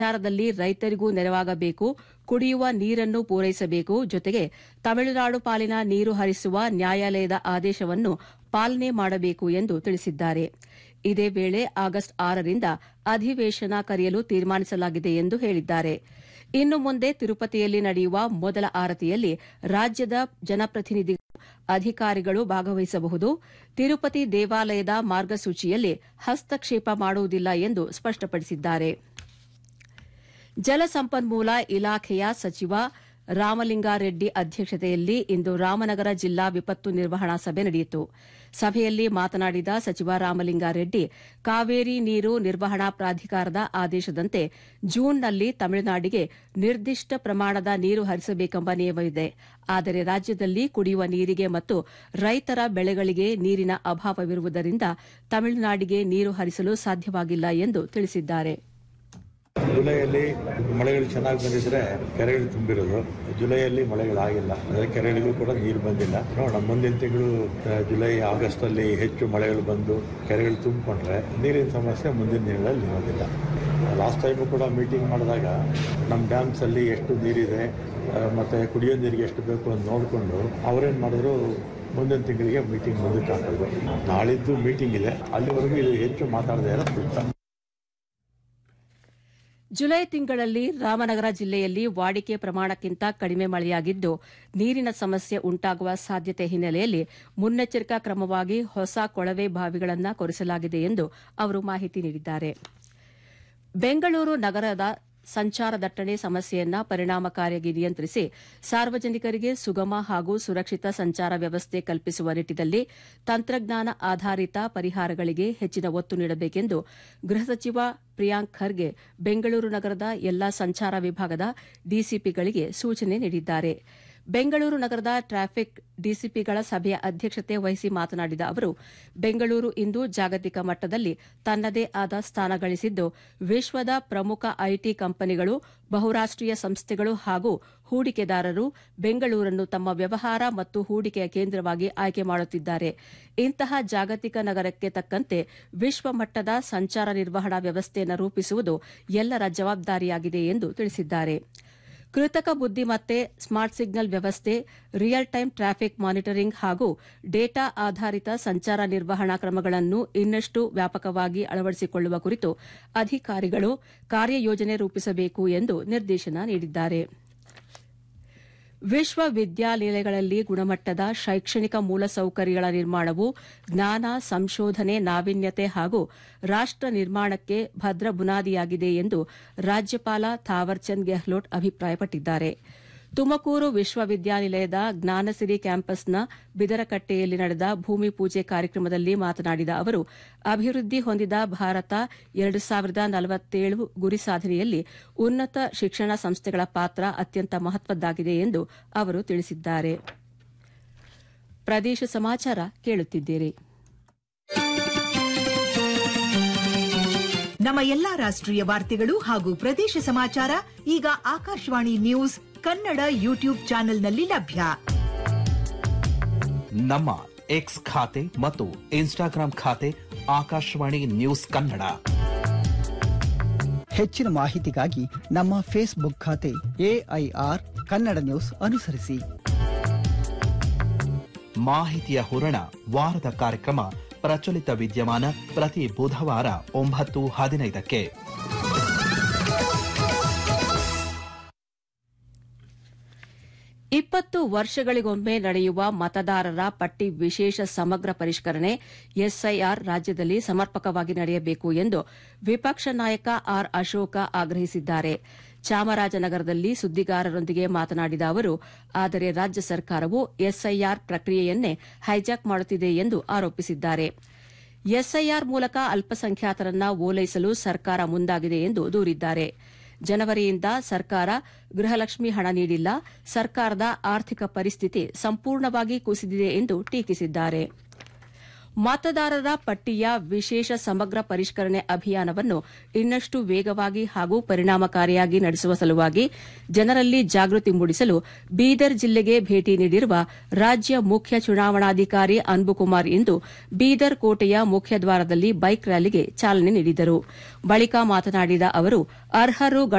ವಿಚಾರದಲ್ಲಿ ರೈತರಿಗೂ ನೆರವಾಗಬೇಕು ಕುಡಿಯುವ ನೀರನ್ನು ಪೂರೈಸಬೇಕು ಜೊತೆಗೆ ತಮಿಳುನಾಡು ಪಾಲಿನ ನೀರು ಹರಿಸುವ ನ್ಯಾಯಾಲಯದ ಆದೇಶವನ್ನು ಪಾಲನೆ ಮಾಡಬೇಕು ಎಂದು ತಿಳಿಸಿದ್ದಾರೆ ಇದೇ ವೇಳೆ ಆಗಸ್ಟ್ ಆರರಿಂದ ಅಧಿವೇಶನ ಕರೆಯಲು ತೀರ್ಮಾನಿಸಲಾಗಿದೆ ಎಂದು ಹೇಳಿದ್ದಾರೆ ಇನ್ನು ಮುಂದೆ ತಿರುಪತಿಯಲ್ಲಿ ನಡೆಯುವ ಮೊದಲ ಆರತಿಯಲ್ಲಿ ರಾಜ್ಯದ ಜನಪ್ರತಿನಿಧಿಗಳು ಅಧಿಕಾರಿಗಳು ಭಾಗವಹಿಸಬಹುದು ತಿರುಪತಿ ದೇವಾಲಯದ ಮಾರ್ಗಸೂಚಿಯಲ್ಲಿ ಹಸ್ತಕ್ಷೇಪ ಮಾಡುವುದಿಲ್ಲ ಎಂದು ಸ್ಪಷ್ಟಪಡಿಸಿದ್ದಾರೆ ಜಲಸಂಪನ್ಮೂಲ ಇಲಾಖೆಯ ಸಚಿವ ರಾಮಲಿಂಗಾರೆಡ್ಡಿ ಅಧ್ಯಕ್ಷತೆಯಲ್ಲಿ ಇಂದು ರಾಮನಗರ ಜಿಲ್ಲಾ ವಿಪತ್ತು ನಿರ್ವಹಣಾ ಸಭೆ ನಡೆಯಿತು ಸಭೆಯಲ್ಲಿ ಮಾತನಾಡಿದ ಸಚಿವ ರಾಮಲಿಂಗಾರೆಡ್ಡಿ ಕಾವೇರಿ ನೀರು ನಿರ್ವಹಣಾ ಪ್ರಾಧಿಕಾರದ ಆದೇಶದಂತೆ ಜೂನ್ನಲ್ಲಿ ತಮಿಳುನಾಡಿಗೆ ನಿರ್ದಿಷ್ಟ ಪ್ರಮಾಣದ ನೀರು ಹರಿಸಬೇಕೆಂಬ ನಿಯಮವಿದೆ ಆದರೆ ರಾಜ್ಯದಲ್ಲಿ ಕುಡಿಯುವ ನೀರಿಗೆ ಮತ್ತು ರೈತರ ಬೆಳೆಗಳಿಗೆ ನೀರಿನ ಅಭಾವವಿರುವುದರಿಂದ ತಮಿಳುನಾಡಿಗೆ ನೀರು ಹರಿಸಲು ಸಾಧ್ಯವಾಗಿಲ್ಲ ಎಂದು ತಿಳಿಸಿದ್ದಾರೆ ಜುಲೈಯಲ್ಲಿ ಮಳೆಗಳು ಚೆನ್ನಾಗಿ ಬಂದಿದ್ರೆ ಕೆರೆಗಳು ತುಂಬಿರೋದು ಜುಲೈಯಲ್ಲಿ ಮಳೆಗಳಾಗಿಲ್ಲ ಅಂದರೆ ಕೆರೆಗಳಿಗೂ ಕೂಡ ನೀರು ಬಂದಿಲ್ಲ ನೋಡೋಣ ಮುಂದಿನ ತಿಂಗಳು ಆ, ಜುಲೈ ಆಗಸ್ಟ್ ಅಲ್ಲಿ ಹೆಚ್ಚು ಮಳೆಗಳು ಬಂದು ಕೆರೆಗಳು ತುಂಬಿಕೊಂಡ್ರೆ ನೀರಿನ ಸಮಸ್ಯೆ ಮುಂದಿನ ದಿನಗಳಲ್ಲಿ ಇರೋದಿಲ್ಲ ಲಾಸ್ಟ್ ಟೈಮು ಕೂಡ ಮೀಟಿಂಗ್ ಮಾಡಿದಾಗ ನಮ್ಮ ಡ್ಯಾಮ್ಸ್ ಅಲ್ಲಿ ಎಷ್ಟು ನೀರಿದೆ ಆ, ಮತ್ತೆ ಕುಡಿಯೋ ನೀರಿಗೆ ಎಷ್ಟು ಬೇಕು ಅಂತ ನೋಡಿಕೊಂಡು ಅವರೇನು ಮಾಡಿದ್ರು ಮುಂದಿನ ತಿಂಗಳಿಗೆ ಮೀಟಿಂಗ್ ಮುಂದಕ್ಕೆ ಹಾಕಿದ್ರು ನಾಳಿದ್ದು ಮೀಟಿಂಗ್ ಇದೆ ಅಲ್ಲಿವರೆಗೂ ಇದು ಹೆಚ್ಚು ಮಾತಾಡದೇ ಇರೋ ಸೂಕ್ತ ಜುಲೈ ತಿಂಗಳಲ್ಲಿ ರಾಮನಗರ ಜಿಲ್ಲೆಯಲ್ಲಿ ವಾಡಿಕೆ ಪ್ರಮಾಣಕ್ಕಿಂತ ಕಡಿಮೆ ಮಳೆಯಾಗಿದ್ದು ನೀರಿನ ಸಮಸ್ಯೆ ಉಂಟಾಗುವ ಸಾಧ್ಯತೆ ಹಿನ್ನೆಲೆಯಲ್ಲಿ ಮುನ್ನೆಚ್ಚರಿಕಾ ಕ್ರಮವಾಗಿ ಹೊಸ ಕೊಳವೆ ಬಾವಿಗಳನ್ನು ಕೊರೆಸಲಾಗಿದೆ ಎಂದು ಅವರು ಮಾಹಿತಿ ನೀಡಿದ್ದಾರೆ ಬೆಂಗಳೂರು ನಗರದ ಸಂಚಾರ ದಟ್ಟಣೆ ಸಮಸ್ಯೆಯನ್ನ ಪರಿಣಾಮಕಾರಿಯಾಗಿ ನಿಯಂತ್ರಿಸಿ ಸಾರ್ವಜನಿಕರಿಗೆ ಸುಗಮ ಹಾಗೂ ಸುರಕ್ಷಿತ ಸಂಚಾರ ವ್ಯವಸ್ಥೆ ಕಲ್ಪಿಸುವ ನಿಟ್ಟಿನಲ್ಲಿ ತಂತ್ರಜ್ಞಾನ ಆಧಾರಿತ ಪರಿಹಾರಗಳಿಗೆ ಹೆಚ್ಚಿನ ಒತ್ತು ನೀಡಬೇಕೆಂದು ಗೃಹ ಸಚಿವ ಪ್ರಿಯಾಂಕ್ ಖರ್ಗೆ ಬೆಂಗಳೂರು ನಗರದ ಎಲ್ಲಾ ಸಂಚಾರ ವಿಭಾಗದ ಡಿಸಿಪಿಗಳಿಗೆ ಸೂಚನೆ ನೀಡಿದ್ದಾರೆ ಬೆಂಗಳೂರು ನಗರದ ಟ್ರಾಫಿಕ್ ಡಿಸಿಪಿಗಳ ಸಭೆಯ ಅಧ್ಯಕ್ಷತೆ ವಹಿಸಿ ಮಾತನಾಡಿದ ಅವರು ಬೆಂಗಳೂರು ಇಂದು ಜಾಗತಿಕ ಮಟ್ಟದಲ್ಲಿ ತನ್ನದೇ ಆದ ಸ್ಥಾನ ಗಳಿಸಿದ್ದು ವಿಶ್ವದ ಪ್ರಮುಖ ಐಟಿ ಕಂಪನಿಗಳು ಬಹುರಾಷ್ಟೀಯ ಸಂಸ್ಥೆಗಳು ಹಾಗೂ ಹೂಡಿಕೆದಾರರು ಬೆಂಗಳೂರನ್ನು ತಮ್ಮ ವ್ಯವಹಾರ ಮತ್ತು ಹೂಡಿಕೆಯ ಕೇಂದ್ರವಾಗಿ ಆಯ್ಕೆ ಮಾಡುತ್ತಿದ್ದಾರೆ ಇಂತಹ ಜಾಗತಿಕ ನಗರಕ್ಕೆ ತಕ್ಕಂತೆ ವಿಶ್ವಮಟ್ಟದ ಸಂಚಾರ ನಿರ್ವಹಣಾ ವ್ಯವಸ್ಥೆಯನ್ನು ರೂಪಿಸುವುದು ಎಲ್ಲರ ಜವಾಬ್ದಾರಿಯಾಗಿದೆ ಎಂದು ತಿಳಿಸಿದ್ದಾರೆ ಕೃತಕ ಬುದ್ದಿಮತ್ತೆ ಸ್ಮಾರ್ಟ್ ಸಿಗ್ನಲ್ ವ್ಯವಸ್ಥೆ ರಿಯಲ್ ಟೈಮ್ ಟ್ರಾಫಿಕ್ ಮಾನಿಟರಿಂಗ್ ಹಾಗೂ ಡೇಟಾ ಆಧಾರಿತ ಸಂಚಾರ ನಿರ್ವಹಣಾ ಕ್ರಮಗಳನ್ನು ಇನ್ನಷ್ಟು ವ್ಯಾಪಕವಾಗಿ ಅಳವಡಿಸಿಕೊಳ್ಳುವ ಕುರಿತು ಅಧಿಕಾರಿಗಳು ಕಾರ್ಯಯೋಜನೆ ರೂಪಿಸಬೇಕು ಎಂದು ನಿರ್ದೇಶನ ನೀಡಿದ್ದಾರೆ ವಿಶ್ವವಿದ್ಯಾನಿಲಯಗಳಲ್ಲಿ ಗುಣಮಟ್ಟದ ಶೈಕ್ಷಣಿಕ ಮೂಲಸೌಕರ್ಯಗಳ ನಿರ್ಮಾಣವು ಜ್ಞಾನ ಸಂಶೋಧನೆ ನಾವೀನ್ಯತೆ ಹಾಗೂ ರಾಷ್ಟ ನಿರ್ಮಾಣಕ್ಕೆ ಭದ್ರ ಬುನಾದಿಯಾಗಿದೆ ಎಂದು ರಾಜ್ಯಪಾಲ ಥಾವರ್ಚಂದ್ ಗೆಹ್ಲೋಟ್ ಅಭಿಪ್ರಾಯಪಟ್ಟಿದ್ದಾರೆ ತುಮಕೂರು ವಿಶ್ವವಿದ್ಯಾನಿಲಯದ ಜ್ಞಾನಸಿರಿ ಕ್ಯಾಂಪಸ್ನ ಬಿದರಕಟ್ಟೆಯಲ್ಲಿ ನಡೆದ ಭೂಮಿ ಪೂಜೆ ಕಾರ್ಯಕ್ರಮದಲ್ಲಿ ಮಾತನಾಡಿದ ಅವರು ಅಭಿವೃದ್ಧಿ ಹೊಂದಿದ ಭಾರತ ಎರಡು ಸಾವಿರದ ನಲವತ್ತೇಳು ಗುರಿ ಸಾಧನೆಯಲ್ಲಿ ಉನ್ನತ ಶಿಕ್ಷಣ ಸಂಸ್ಥೆಗಳ ಪಾತ್ರ ಅತ್ಯಂತ ಮಹತ್ವದ್ದಾಗಿದೆ ಎಂದು ಅವರು ತಿಳಿಸಿದ್ದಾರೆ ಪ್ರದೇಶ ಸಮಾಚಾರ ಕೇಳುತ್ತಿದ್ದೀರಿ ನಮ್ಮ ಎಲ್ಲಾ ರಾಷ್ಟ್ರೀಯ ವಾರ್ತೆಗಳು ಹಾಗೂ ಪ್ರದೇಶ ಸಮಾಚಾರ ಈಗ ಆಕಾಶವಾಣಿ ನ್ಯೂಸ್ ಕನ್ನಡ ಯೂಟ್ಯೂಬ್ ಚಾನೆಲ್ನಲ್ಲಿ ಲಭ್ಯ ನಮ್ಮ ಎಕ್ಸ್ ಖಾತೆ ಮತ್ತು ಇನ್ಸ್ಟಾಗ್ರಾಂ ಖಾತೆ ಆಕಾಶವಾಣಿ ನ್ಯೂಸ್ ಕನ್ನಡ ಹೆಚ್ಚಿನ ಮಾಹಿತಿಗಾಗಿ ನಮ್ಮ ಫೇಸ್ಬುಕ್ ಖಾತೆ ಎಐಆರ್ ಕನ್ನಡ ನ್ಯೂಸ್ ಅನುಸರಿಸಿ ಮಾಹಿತಿಯ ಹೂರಣ ವಾರದ ಕಾರ್ಯಕ್ರಮ ಪ್ರಚಲಿತ ವಿದ್ಯಮಾನ ಪ್ರತಿ ಬುಧವಾರ ಒಂಬತ್ತು ಹದಿನೈದಕ್ಕೆ ಇಪ್ಪತ್ತು ವರ್ಷಗಳಿಗೊಮ್ಮೆ ನಡೆಯುವ ಮತದಾರರ ಪಟ್ಟಿ ವಿಶೇಷ ಸಮಗ್ರ ಪರಿಷ್ಕರಣೆ ಎಸ್ಐಆರ್ ರಾಜ್ಯದಲ್ಲಿ ಸಮರ್ಪಕವಾಗಿ ನಡೆಯಬೇಕು ಎಂದು ವಿಪಕ್ಷ ನಾಯಕ ಆರ್ ಅಶೋಕ ಆಗ್ರಹಿಸಿದ್ದಾರೆ ಚಾಮರಾಜನಗರದಲ್ಲಿ ಸುದ್ದಿಗಾರರೊಂದಿಗೆ ಮಾತನಾಡಿದ ಅವರು ಆದರೆ ರಾಜ್ಯ ಸರ್ಕಾರವು ಎಸ್ಐಆರ್ ಪ್ರಕ್ರಿಯೆಯನ್ನೇ ಹೈಜಾಕ್ ಮಾಡುತ್ತಿದೆ ಎಂದು ಆರೋಪಿಸಿದ್ದಾರೆ ಎಸ್ಐಆರ್ ಮೂಲಕ ಅಲ್ಪಸಂಖ್ಯಾತರನ್ನ ಓಲೈಸಲು ಸರ್ಕಾರ ಮುಂದಾಗಿದೆ ಎಂದು ದೂರಿದ್ದಾರೆ ಜನವರಿಯಿಂದ ಸರ್ಕಾರ ಗೃಹಲಕ್ಷ್ಮಿ ಹಣ ನೀಡಿಲ್ಲ ಸರ್ಕಾರದ ಆರ್ಥಿಕ ಪರಿಸ್ಥಿತಿ ಸಂಪೂರ್ಣವಾಗಿ ಕುಸಿದಿದೆ ಎಂದು ಟೀಕಿಸಿದ್ದಾರೆ ಮತದಾರರ ಪಟ್ಟಿಯ ವಿಶೇಷ ಸಮಗ್ರ ಪರಿಷ್ಕರಣೆ ಅಭಿಯಾನವನ್ನು ಇನ್ನಷ್ಟು ವೇಗವಾಗಿ ಹಾಗೂ ಪರಿಣಾಮಕಾರಿಯಾಗಿ ನಡೆಸುವ ಸಲುವಾಗಿ ಜನರಲ್ಲಿ ಜಾಗೃತಿ ಮೂಡಿಸಲು ಬೀದರ್ ಜಿಲ್ಲೆಗೆ ಭೇಟಿ ನೀಡಿರುವ ರಾಜ್ಯ ಮುಖ್ಯ ಚುನಾವಣಾಧಿಕಾರಿ ಅನ್ಬುಕುಮಾರ್ ಇಂದು ಬೀದರ್ ಕೋಟೆಯ ಮುಖ್ಯ ದ್ವಾರದಲ್ಲಿ ಬೈಕ್ ರ್ಯಾಲಿಗೆ ಚಾಲನೆ ನೀಡಿದರು ಬಳಿಕ ಮಾತನಾಡಿದ ಅವರು ಅರ್ಹರು